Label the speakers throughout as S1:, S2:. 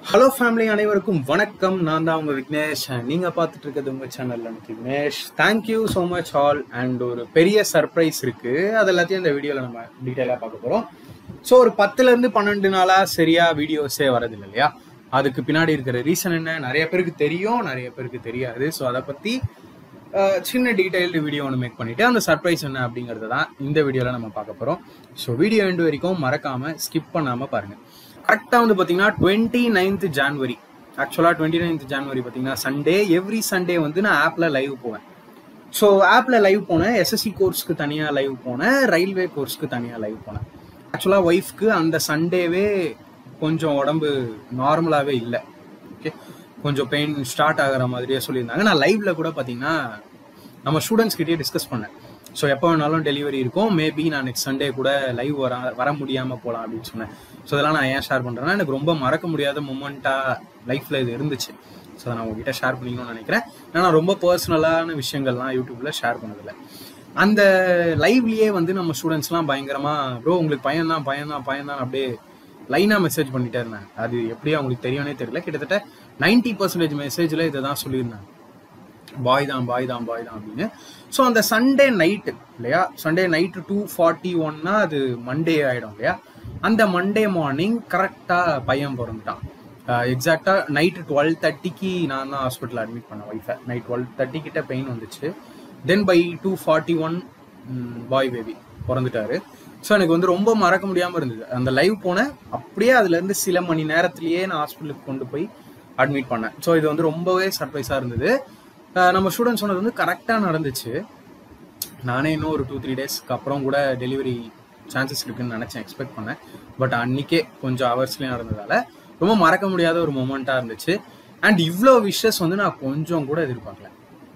S1: hello family அனைவருக்கும் வணக்கம் நான் தான் உங்க விக்னேஷ் and நீங்க பார்த்துட்டு இருக்கிறது உங்க சேனல்ல எனக்கு Vignesh thank you so much all and ஒரு பெரிய சர்ப்ரைஸ் இருக்கு அது எல்லாத்தையும் இந்த வீடியோல நம்ம டீட்டெயிலாக பார்க்க போறோம் ஸோ ஒரு பத்துல இருந்து பன்னெண்டு நாளா சரியா வீடியோஸே வரதில்லை இல்லையா அதுக்கு பின்னாடி இருக்கிற ரீசன் என்ன நிறைய பேருக்கு தெரியும் நிறைய பேருக்கு தெரியாது ஸோ அதை பத்தி அஹ், சின்ன டீடைல்டு வீடியோ ஒன்று மேக் பண்ணிட்டு அந்த சர்ப்ரைஸ் என்ன அப்படிங்கறத தான் இந்த வீடியோல நம்ம பார்க்க போறோம் ஸோ வீடியோ எண்டு வரைக்கும் மறக்காம ஸ்கிப் பண்ணாம பாருங்க கரெக்டாக வந்து பார்த்தீங்கன்னா டுவெண்ட்டி நைன்த் ஜான்வரி ஆக்சுவலாக டுவெண்ட்டி நைன்த் ஜான்வரி பார்த்தீங்கன்னா சண்டே எவ்ரி சண்டே வந்து நான் ஆப்பில் லைவ் போவேன் ஸோ ஆப்பில் லைவ் போனேன் எஸ்எஸ்சி கோர்ஸ்க்கு தனியாக லைவ் போனேன் ரயில்வே கோர்ஸ்க்கு தனியாக லைவ் போனேன் ஆக்சுவலாக ஒய்ஃப்க்கு அந்த சண்டேவே கொஞ்சம் உடம்பு நார்மலாகவே இல்லை ஓகே கொஞ்சம் பெயின் ஸ்டார்ட் ஆகிற மாதிரியே சொல்லியிருந்தாங்க நான் லைவ்ல கூட பார்த்தீங்கன்னா நம்ம ஸ்டூடெண்ட்ஸ் கிட்டே டிஸ்கஸ் பண்ணேன் ஸோ எப்போ வேணாலும் டெலிவரி இருக்கும் மேபி நான் நெக்ஸ்ட் சண்டே கூட லைவ் வர வர முடியாமல் போகலாம் அப்படின்னு சொன்னேன் ஸோ இதெல்லாம் நான் ஏன் ஷேர் பண்ணுறேன்னா எனக்கு ரொம்ப மறக்க முடியாத மூமெண்ட்டாக லைஃப்பில் இது இருந்துச்சு ஸோ நான் உங்ககிட்ட ஷேர் பண்ணிக்கணும்னு நினைக்கிறேன் ஏன்னா நான் ரொம்ப பர்சனலான விஷயங்கள்லாம் யூடியூப்ல ஷேர் பண்ணதில்லை அந்த லைவ்லயே வந்து நம்ம ஸ்டூடெண்ட்ஸ்லாம் பயங்கரமா ப்ரோ உங்களுக்கு பையன் தான் பையன் தான் பையன் தான் அப்படியே லைனாக மெசேஜ் பண்ணிட்டே இருந்தாங்க அது எப்படி அவங்களுக்கு தெரியும்னே தெரியல கிட்டத்தட்ட நைன்டி பர்சன்டேஜ் மெசேஜில் இதை தான் சொல்லியிருந்தாங்க பாய் தான் பாய் தான் பாய் தான் அப்படின்னு ஸோ அந்த சண்டே நைட்டு இல்லையா சண்டே நைட்டு டூ ஃபார்ட்டி ஒன்னா அது மண்டே ஆயிடும் இல்லையா அந்த மண்டே மார்னிங் கரெக்டாக பையன் பிறந்துட்டான் எக்ஸாக்டாக நைட்டு டுவெல் தேர்ட்டிக்கு நான் தான் ஹாஸ்பிட்டல் அட்மிட் பண்ணேன் ஒய்ஃபை நைட் டுவெல் தேர்ட்டி கிட்ட பெயின் வந்துச்சு then by two forty one boy baby பிறந்துட்டாரு ஸோ எனக்கு வந்து ரொம்ப மறக்க முடியாமல் இருந்தது அந்த லைவ் போனேன் அப்படியே அதுலேருந்து சில மணி நேரத்திலேயே நான் ஹாஸ்பிட்டலுக்கு கொண்டு போய் அட்மிட் பண்ணேன் ஸோ இது வந்து ரொம்பவே சர்ப்ரைஸாக இருந்தது அஹ் நம்ம ஸ்டூடெண்ட் சொன்னது வந்து கரெக்டாக நடந்துச்சு நானே இன்னும் ஒரு டூ த்ரீ டேஸ்க்கு அப்புறம் கூட டெலிவரி சான்சஸ் இருக்குன்னு நினச்சேன் எக்ஸ்பெக்ட் பண்ணேன் பட் அன்னைக்கே கொஞ்சம் ஹவர்ஸ்லேயே நடந்ததால ரொம்ப மறக்க முடியாத ஒரு மூமெண்ட்டாக இருந்துச்சு அண்ட் இவ்வளோ விஷஸ் வந்து நான் கொஞ்சம் கூட எதிர்பார்க்கல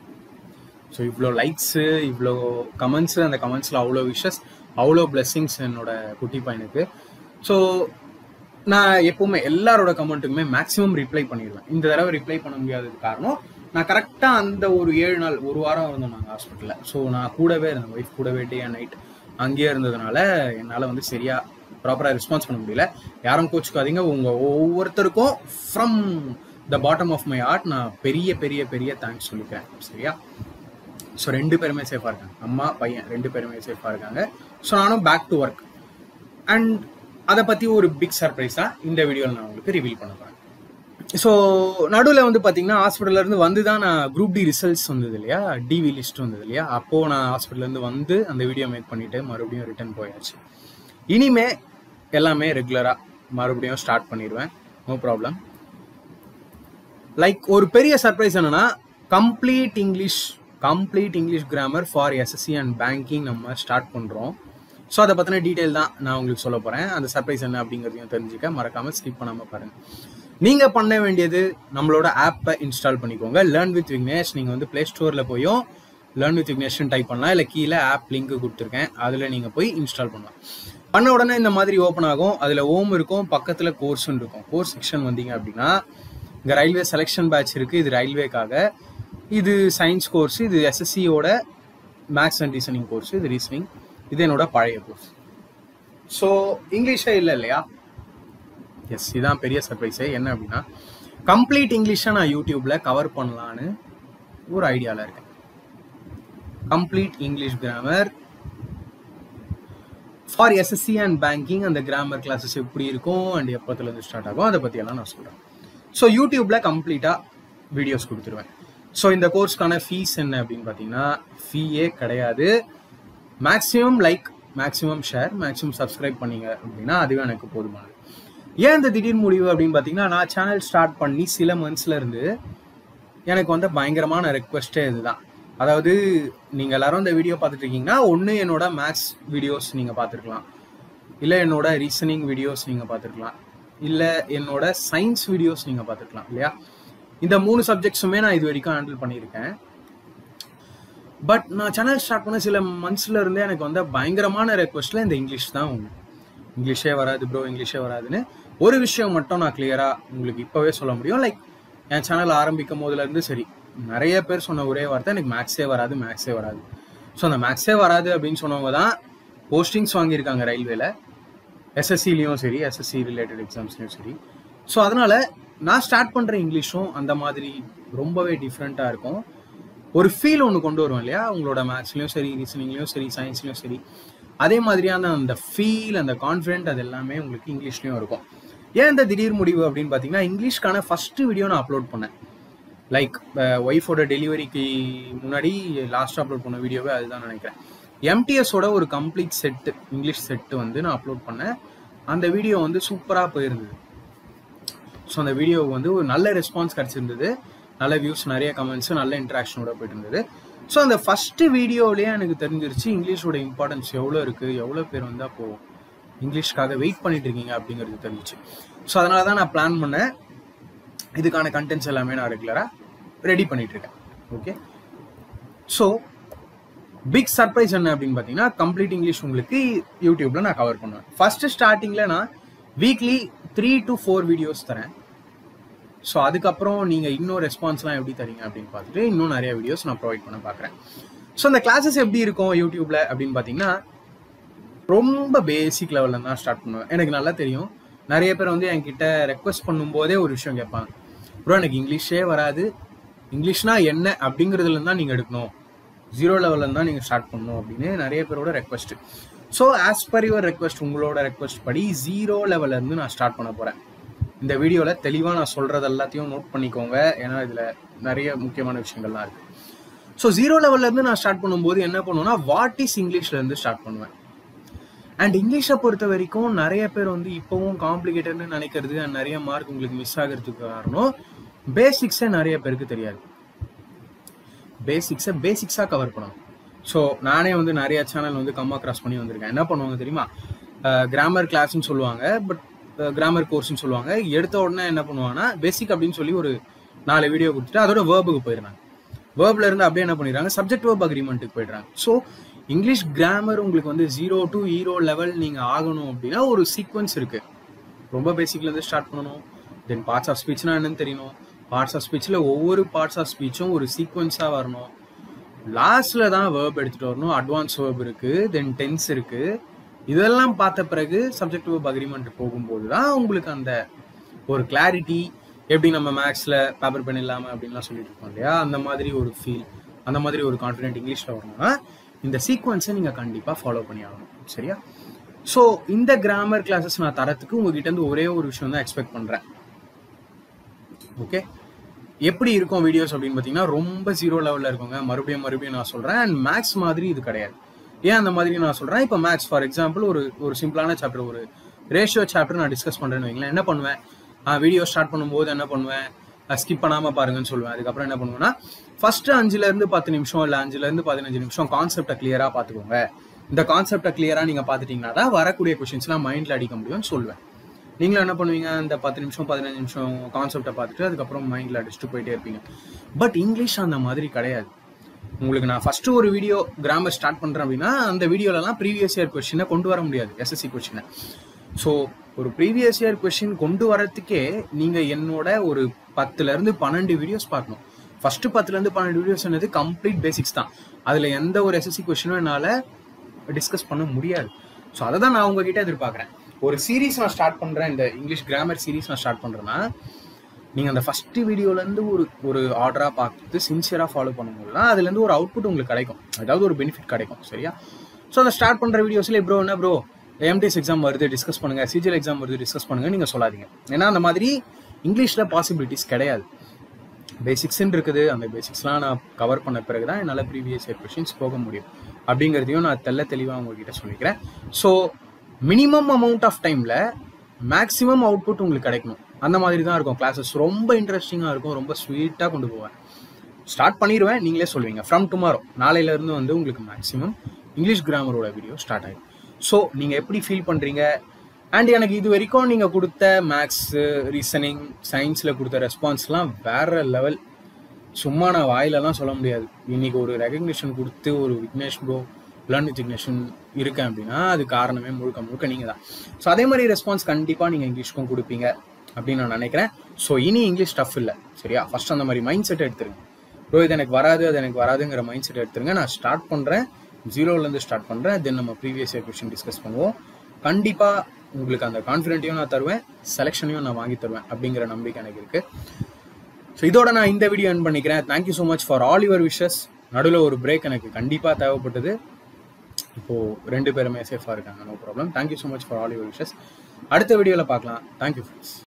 S1: ஸோ இவ்வளோ லைக்ஸு இவ்வளோ கமெண்ட்ஸு அந்த கமெண்ட்ஸில் அவ்வளோ விஷஸ் அவ்வளோ blessings என்னோட குட்டி பையனுக்கு ஸோ நான் எப்பவுமே எல்லாரோட கமெண்ட்டுக்குமே மேக்ஸிமம் ரிப்ளை பண்ணிடுவேன் இந்த தடவை ரிப்ளை பண்ண முடியாததுக்கு காரணம் நான் கரெக்டாக அந்த ஒரு ஏழு நாள் ஒரு வாரம் இருந்தோம் நாங்கள் ஹாஸ்பிட்டலில் ஸோ நான் கூடவே இருந்தேன் ஒய்ஃப் கூடவே டே அண்ட் நைட் அங்கேயே இருந்ததுனால என்னால் வந்து சரியாக ப்ராப்பராக ரெஸ்பான்ஸ் பண்ண முடியல யாரும் கோச்சுக்காதீங்க உங்கள் ஒவ்வொருத்தருக்கும் from the bottom of my heart நான் பெரிய பெரிய பெரிய தேங்க்ஸ் சொல்லிக்கிறேன் சரியா ஸோ ரெண்டு பேருமே சேஃபாக இருக்காங்க அம்மா பையன் ரெண்டு பேருமே சேஃபாக இருக்காங்க ஸோ நானும் பேக் டு ஒர்க் அண்ட் அதை பற்றி ஒரு பிக் சர்ப்ரைஸாக இந்த வீடியோவில் நான் உங்களுக்கு ரிவீல் பண்ண போகிறேன் ஸோ நடுவில் வந்து பார்த்தீங்கன்னா ஹாஸ்பிட்டல்ல இருந்து வந்து தான் நான் குரூப் டி ரிசல்ட்ஸ் வந்தது இல்லையா டிவி லிஸ்ட் வந்தது இல்லையா அப்போது நான் ஹாஸ்பிட்டல்ல இருந்து வந்து அந்த வீடியோ மேக் பண்ணிட்டு மறுபடியும் ரிட்டர்ன் போயாச்சு இனிமே எல்லாமே ரெகுலராக மறுபடியும் ஸ்டார்ட் பண்ணிடுவேன் நோ ப்ராப்ளம் லைக் ஒரு பெரிய சர்ப்ரைஸ் என்னன்னா complete English complete English grammar for SSC and banking நம்ம ஸ்டார்ட் பண்ணுறோம் ஸோ அதை பற்றின டீட்டெயில் தான் நான் உங்களுக்கு சொல்ல போகிறேன் அந்த சர்ப்ரைஸ் என்ன அப்படிங்கிறதையும் தெரிஞ்சுக்க மறக்காமல் ஸ்கிப் பண்ணாமல் பாருங்கள் நீங்கள் பண்ண வேண்டியது நம்மளோட ஆப்பை இன்ஸ்டால் பண்ணிக்கோங்க லேர்ன் வித் விக்னேஷ் நீங்கள் வந்து ப்ளே ஸ்டோரில் போயும் லேர்ன் வித் விக்னேஷ்னு டைப் பண்ணலாம் இல்லை கீழே ஆப் லிங்க் கொடுத்துருக்கேன் அதில் நீங்கள் போய் இன்ஸ்டால் பண்ணலாம் பண்ண உடனே இந்த மாதிரி ஓப்பன் ஆகும் அதில் ஓம் இருக்கும் பக்கத்தில் கோர்ஸ்னு இருக்கும் கோர்ஸ் செக்ஷன் வந்தீங்க அப்படின்னா இங்கே ரயில்வே செலெக்ஷன் பேட்ச் இருக்குது இது ரயில்வேக்காக இது சயின்ஸ் கோர்ஸ் இது எஸ்எஸ்சியோட மேக்ஸ் அண்ட் ரீசனிங் கோர்ஸ் இது ரீசனிங் இது என்னோட பழைய கோர்ஸ் ஸோ இங்கிலீஷே இல்லை இல்லையா எஸ் இதான் பெரிய சர்ப்ரைஸே என்ன அப்படின்னா கம்ப்ளீட் இங்கிலீஷை நான் யூடியூப்ல கவர் பண்ணலான்னு ஒரு ஐடியாவில் இருக்கேன் complete English grammar for SSC and banking அந்த கிராமர் கிளாஸஸ் எப்படி இருக்கும் அண்ட் எப்போத்துலேருந்து ஸ்டார்ட் ஆகும் அதை பற்றியெல்லாம் நான் சொல்கிறேன் ஸோ யூடியூப்ல கம்ப்ளீட்டாக வீடியோஸ் கொடுத்துருவேன் ஸோ இந்த கோர்ஸ்க்கான ஃபீஸ் என்ன அப்படின்னு பார்த்தீங்கன்னா ஃபீயே கிடையாது maximum like maximum share maximum subscribe பண்ணீங்க அப்படின்னா அதுவே எனக்கு போதுமானது ஏன் இந்த திடீர் முடிவு அப்படின்னு பார்த்தீங்கன்னா நான் சேனல் ஸ்டார்ட் பண்ணி சில மந்த்ஸ்ல இருந்து எனக்கு வந்து பயங்கரமான ரெக்வஸ்டே இதுதான் அதாவது நீங்கள் எல்லாரும் இந்த வீடியோ பார்த்துட்டு இருக்கீங்கன்னா ஒன்று என்னோட மேத்ஸ் வீடியோஸ் நீங்கள் பார்த்துருக்கலாம் இல்லை என்னோட ரீசனிங் வீடியோஸ் நீங்கள் பார்த்துருக்கலாம் இல்லை என்னோட சயின்ஸ் வீடியோஸ் நீங்கள் பார்த்துருக்கலாம் இல்லையா இந்த மூணு சப்ஜெக்ட்ஸுமே நான் இது வரைக்கும் ஹேண்டில் பண்ணியிருக்கேன் பட் நான் சேனல் ஸ்டார்ட் பண்ண சில மந்த்ஸ்ல இருந்தே எனக்கு வந்து பயங்கரமான ரெக்வஸ்ட்ல இந்த இங்கிலீஷ் தான் ஒன்று இங்கிலீஷே வராது ப்ரோ இங்கிலீஷே வராதுன்னு ஒரு விஷயம் மட்டும் நான் கிளியரா உங்களுக்கு இப்பவே சொல்ல முடியும் லைக் என் சேனல் ஆரம்பிக்கும் போதுல இருந்து சரி நிறைய பேர் சொன்ன ஒரே வார்த்தை எனக்கு மேக்ஸே வராது மேக்ஸே வராது ஸோ அந்த மேக்ஸே வராது அப்படின்னு சொன்னவங்க தான் போஸ்டிங்ஸ் வாங்கியிருக்காங்க ரயில்வேல எஸ்எஸ்சிலையும் சரி எஸ்எஸ்சி ரிலேட்டட் எக்ஸாம்ஸ்லையும் சரி ஸோ அதனால நான் ஸ்டார்ட் பண்ணுற இங்கிலீஷும் அந்த மாதிரி ரொம்பவே டிஃப்ரெண்ட்டாக இருக்கும் ஒரு ஃபீல் ஒன்று கொண்டு வரும் இல்லையா உங்களோட மேத்ஸ்லையும் சரி ரீசனிங்லையும் சரி சயின்ஸ்லையும் சரி அதே மாதிரியான அந்த ஃபீல் அந்த கான்ஃபிடென்ட் அது எல்லாமே உங்களுக்கு இங்கிலீஷ்லையும் இருக்கும் ஏன் இந்த திடீர் முடிவு அப்படின்னு பார்த்தீங்கன்னா இங்கிலீஷ்க்கான ஃபர்ஸ்ட் வீடியோ நான் அப்லோட் பண்ணேன் லைக் ஒய்ஃபோட டெலிவரிக்கு முன்னாடி லாஸ்ட் அப்லோட் பண்ண வீடியோவே அதுதான் நினைக்கிறேன் எம்டிஎஸோட ஒரு கம்ப்ளீட் செட்டு இங்கிலீஷ் செட்டு வந்து நான் அப்லோட் பண்ணேன் அந்த வீடியோ வந்து சூப்பராக போயிருந்தது ஸோ அந்த வீடியோவுக்கு வந்து ஒரு நல்ல ரெஸ்பான்ஸ் கிடச்சிருந்தது நல்ல வியூஸ் நிறைய கமெண்ட்ஸ் நல்ல இன்ட்ராக்ஷனோட போயிட்டு இருந்தது ஸோ அந்த ஃபர்ஸ்ட் வீடியோலேயே எனக்கு தெரிஞ்சிருச்சு இங்கிலீஷோட இம்பார்ட்டன்ஸ் எவ்வளோ இருக்குது எவ்வளோ பேர் வந்து அப்போது இங்கிலீஷ்க்காக வெயிட் பண்ணிட்டு இருக்கீங்க அப்படிங்கிறது தெரிஞ்சிச்சு ஸோ அதனால தான் நான் பிளான் பண்ணேன் இதுக்கான கண்டென்ட்ஸ் எல்லாமே நான் ரெகுலராக ரெடி பண்ணிட்டு இருக்கேன் ஓகே ஸோ பிக் சர்ப்ரைஸ் என்ன அப்படின்னு பார்த்தீங்கன்னா கம்ப்ளீட் இங்கிலீஷ் உங்களுக்கு யூடியூப்ல நான் கவர் பண்ணுவேன் ஃபர்ஸ்ட் ஸ்டார்டிங்ல நான் weekly three to four videos தரேன் ஸோ அதுக்கப்புறம் நீங்கள் இன்னும் ரெஸ்பான்ஸ்லாம் எப்படி தரீங்க அப்படின்னு பார்த்துட்டு இன்னும் நிறைய வீடியோஸ் நான் ப்ரொவைட் பண்ண பார்க்குறேன் ஸோ அந்த கிளாஸஸ் எப்படி இருக்கும் யூடியூப்ல அப்படின்னு பார்த்தீங்கன்னா ரொம்ப பேசிக் லெவலில் தான் ஸ்டார்ட் பண்ணுவேன் எனக்கு நல்லா தெரியும் நிறைய பேர் வந்து என்கிட்ட ரெக்வஸ்ட் பண்ணும்போதே ஒரு விஷயம் கேட்பாங்க ப்ரோ எனக்கு இங்கிலீஷே வராது இங்கிலீஷ்னா என்ன அப்படிங்கிறதுல தான் நீங்கள் எடுக்கணும் ஜீரோ லெவலில் தான் நீங்கள் ஸ்டார்ட் பண்ணணும் அப்படின்னு நிறைய பேரோட request so as per your request உங்களோட ரெக்வஸ்ட் படி ஜீரோ லெவல்ல இருந்து நான் ஸ்டார்ட் பண்ண போகிறேன் இந்த வீடியோவில் தெளிவாக நான் சொல்கிறது எல்லாத்தையும் நோட் பண்ணிக்கோங்க ஏன்னா இதில் நிறைய முக்கியமான விஷயங்கள்லாம் இருக்குது ஸோ ஜீரோ லெவல்லேருந்து நான் ஸ்டார்ட் பண்ணும்போது என்ன பண்ணுவேன்னா வாட் இஸ் இங்கிலீஷ்லேருந்து ஸ்டார்ட் பண்ணுவேன் அண்ட் இங்கிலீஷை பொறுத்த வரைக்கும் நிறைய பேர் வந்து இப்போவும் காம்ப்ளிகேட்டட்னு நினைக்கிறது and நிறைய மார்க் உங்களுக்கு மிஸ் ஆகிறதுக்கு காரணம் பேசிக்ஸே நிறைய பேருக்கு தெரியாது பேசிக்ஸை பேசிக்ஸாக கவர் பண்ணணும் ஸோ நானே வந்து நிறைய சேனல் வந்து கம்மா கிராஸ் பண்ணி வந்திருக்கேன் என்ன பண்ணுவாங்க தெரியுமா கிராமர் கிளாஸ்னு சொல்லுவாங்க பட் கிராமர் கோர்ஸ்னு சொல்லுவாங்க எடுத்த உடனே என்ன பண்ணுவாங்கன்னா பேசிக் அப்படின்னு சொல்லி ஒரு நாலு வீடியோ கொடுத்துட்டு அதோட வேர்புக்கு போயிடுறாங்க வேர்ப்ல இருந்து அப்படியே என்ன பண்ணிடுறாங்க சப்ஜெக்ட் வேர்ப் அக்ரிமெண்ட்டுக்கு போயிடுறாங்க ஸோ இங்கிலீஷ் கிராமர் உங்களுக்கு வந்து ஜீரோ டு ஹீரோ லெவல் நீங்கள் ஆகணும் அப்படின்னா ஒரு சீக்வன்ஸ் இருக்கு ரொம்ப பேசிக்லேருந்து ஸ்டார்ட் பண்ணணும் தென் பார்ட்ஸ் ஆஃப் ஸ்பீச்னா என்னன்னு தெரியணும் பார்ட்ஸ் ஆஃப் ஸ்பீச்சில் ஒவ்வொரு பார்ட்ஸ் ஆஃப் ஸ்பீச்சும் ஒரு சீக்வன்ஸாக வரணும் லாஸ்ட்ல தான் வேர்ப் எடுத்துட்டு வரணும் அட்வான்ஸ் வேர்ப் இருக்கு தென் டென்ஸ் இருக்கு இதெல்லாம் பார்த்த பிறகு சப்ஜெக்ட் வேர்ப் அக்ரிமெண்ட் போகும்போது தான் உங்களுக்கு அந்த ஒரு கிளாரிட்டி எப்படி நம்ம மேக்ஸ்ல பேப்பர் பென் இல்லாம அப்படின்லாம் சொல்லிட்டு இருக்கோம் இல்லையா அந்த மாதிரி ஒரு ஃபீல் அந்த மாதிரி ஒரு கான்ஃபிடென்ட் இங்கிலீஷ்ல வரணும்னா இந்த சீக்வன்ஸை நீங்க கண்டிப்பா ஃபாலோ பண்ணி ஆகணும் சரியா ஸோ இந்த கிராமர் கிளாஸஸ் நான் தரத்துக்கு உங்ககிட்ட இருந்து ஒரே ஒரு விஷயம் தான் எக்ஸ்பெக்ட் பண்றேன் ஓகே எப்படி இருக்கும் வீடியோஸ் அப்படின்னு பார்த்தீங்கன்னா ரொம்ப ஜீரோ லெவலில் இருக்குங்க மறுபடியும் மறுபடியும் நான் சொல்கிறேன் அண்ட் மேக்ஸ் மாதிரி இது கிடையாது ஏன் அந்த மாதிரி நான் சொல்கிறேன் இப்போ மேக்ஸ் ஃபார் எக்ஸாம்பிள் ஒரு ஒரு சிம்பிளான சாப்டர் ஒரு ரேஷியோ சாப்டர் நான் டிஸ்கஸ் பண்ணுறேன்னு வைங்களேன் என்ன பண்ணுவேன் வீடியோ ஸ்டார்ட் பண்ணும்போது என்ன பண்ணுவேன் ஸ்கிப் பண்ணாமல் பாருங்கன்னு சொல்லுவேன் அதுக்கப்புறம் என்ன பண்ணுவேன்னா ஃபர்ஸ்ட் அஞ்சுலேருந்து பத்து நிமிஷம் இல்லை அஞ்சுலேருந்து பதினஞ்சு நிமிஷம் கான்செப்டை கிளியராக பார்த்துக்கோங்க இந்த கான்செப்டை கிளியராக நீங்கள் பார்த்துட்டீங்கன்னா தான் வரக்கூடிய கொஷின்ஸ்லாம் மைண்டில் அடிக்க முடியும்னு சொல்லுவேன் நீங்களும் என்ன பண்ணுவீங்க அந்த பத்து நிமிஷம் பதினஞ்சு நிமிஷம் கான்செப்டை பார்த்துட்டு அதுக்கப்புறம் மைண்டில் அடிச்சுட்டு போயிட்டே இருப்பீங்க பட் இங்கிலீஷ் அந்த மாதிரி கிடையாது உங்களுக்கு நான் ஃபர்ஸ்ட் ஒரு வீடியோ கிராமர் ஸ்டார்ட் பண்ணுறேன் அப்படின்னா அந்த வீடியோலலாம் ப்ரீவியஸ் இயர் கொஸ்டினை கொண்டு வர முடியாது எஸ்எஸ்சி கொஸ்டினை ஸோ ஒரு ப்ரீவியஸ் இயர் கொஸ்டின் கொண்டு வரதுக்கே நீங்கள் என்னோட ஒரு பத்துலேருந்து பன்னெண்டு வீடியோஸ் பார்க்கணும் ஃபர்ஸ்ட் பத்துலேருந்து பன்னெண்டு வீடியோஸ் என்னது கம்ப்ளீட் பேசிக்ஸ் தான் அதில் எந்த ஒரு எஸ்எஸ்சி கொஸ்டினும் என்னால் டிஸ்கஸ் பண்ண முடியாது ஸோ அதை தான் நான் உங்ககிட்ட எதிர்பார்க்குறேன் ஒரு சீரீஸ் நான் ஸ்டார்ட் பண்ணுறேன் இந்த இங்கிலீஷ் கிராமர் சீரீஸ் நான் ஸ்டார்ட் பண்ணுறேன்னா நீங்கள் அந்த ஃபஸ்ட்டு வீடியோலேருந்து ஒரு ஒரு ஆர்டராக பார்த்து சின்சியராக ஃபாலோ பண்ணும்போது தான் அதுலேருந்து ஒரு அவுட்புட் உங்களுக்கு கிடைக்கும் அதாவது ஒரு பெனிஃபிட் கிடைக்கும் சரியா ஸோ அந்த ஸ்டார்ட் பண்ணுற வீடியோஸில் ப்ரோ என்ன ப்ரோ எம்டிஎஸ் எக்ஸாம் வருது டிஸ்கஸ் பண்ணுங்க சிஜிஎல் எக்ஸாம் வருது டிஸ்கஸ் பண்ணுங்க நீங்கள் சொல்லாதீங்க ஏன்னா அந்த மாதிரி இங்கிலீஷில் பாசிபிலிட்டிஸ் கிடையாது பேசிக்ஸ்ன்னு இருக்குது அந்த பேசிக்ஸ்லாம் நான் கவர் பண்ண பிறகு தான் என்னால் ப்ரீவியஸ் இயர் கொஷின்ஸ் போக முடியும் அப்படிங்கிறதையும் நான் தெல்ல தெளிவாக உங்ககிட்ட சொல்லிக்கிறேன் ஸோ மினிமம் அமௌண்ட் ஆஃப் டைமில் மேக்ஸிமம் அவுட்புட் உங்களுக்கு கிடைக்கணும் அந்த மாதிரி தான் இருக்கும் கிளாஸஸ் ரொம்ப இன்ட்ரெஸ்டிங்காக இருக்கும் ரொம்ப ஸ்வீட்டாக கொண்டு போவேன் ஸ்டார்ட் பண்ணிடுவேன் நீங்களே சொல்லுவீங்க ஃப்ரம் டுமாரோ நாளையிலேருந்து வந்து உங்களுக்கு மேக்ஸிமம் இங்கிலீஷ் கிராமரோட வீடியோ ஸ்டார்ட் ஆகிடும் ஸோ நீங்கள் எப்படி ஃபீல் பண்ணுறீங்க அண்ட் எனக்கு இது வரைக்கும் நீங்கள் கொடுத்த மேக்ஸு ரீசனிங் சயின்ஸில் கொடுத்த ரெஸ்பான்ஸ்லாம் வேற லெவல் சும்மா நான் வாயிலலாம் சொல்ல முடியாது இன்னைக்கு ஒரு ரெகக்னிஷன் கொடுத்து ஒரு விக்னேஷ் ப்ரோ லேர்ன் வித் விக்னேஷன் இருக்கேன் அப்படின்னா அது காரணமே முழுக்க முழுக்க நீங்கள் தான் ஸோ அதே மாதிரி ரெஸ்பான்ஸ் கண்டிப்பாக நீங்கள் இங்கிலீஷ்க்கும் கொடுப்பீங்க அப்படின்னு நான் நினைக்கிறேன் ஸோ இனி இங்கிலீஷ் டஃப் இல்லை சரியா ஃபர்ஸ்ட் அந்த மாதிரி மைண்ட் செட் எடுத்துருங்க ப்ரோ இது எனக்கு வராது அது எனக்கு வராதுங்கிற மைண்ட் செட் எடுத்துருங்க நான் ஸ்டார்ட் பண்ணுறேன் ஜீரோலேருந்து ஸ்டார்ட் பண்ணுறேன் தென் நம்ம ப்ரீவியஸ் இயர் கொஷின் டிஸ்கஸ் பண்ணுவோம் கண்டிப்பாக உங்களுக்கு அந்த கான்ஃபிடென்ட்டையும் நான் தருவேன் செலெக்ஷனையும் நான் வாங்கி தருவேன் அப்படிங்கிற நம்பிக்கை எனக்கு இருக்கு ஸோ இதோட நான் இந்த வீடியோ என் பண்ணிக்கிறேன் thank you so much for all your wishes நடுவில் ஒரு பிரேக் எனக்கு கண்டிப்பாக தேவைப்பட்டது இப்போது ரெண்டு பேருமே சேஃபாக இருக்காங்க no problem thank you so much for all your wishes அடுத்த வீடியோவில் பார்க்கலாம் தேங்க்யூ ஃப்ரெண்ட்ஸ்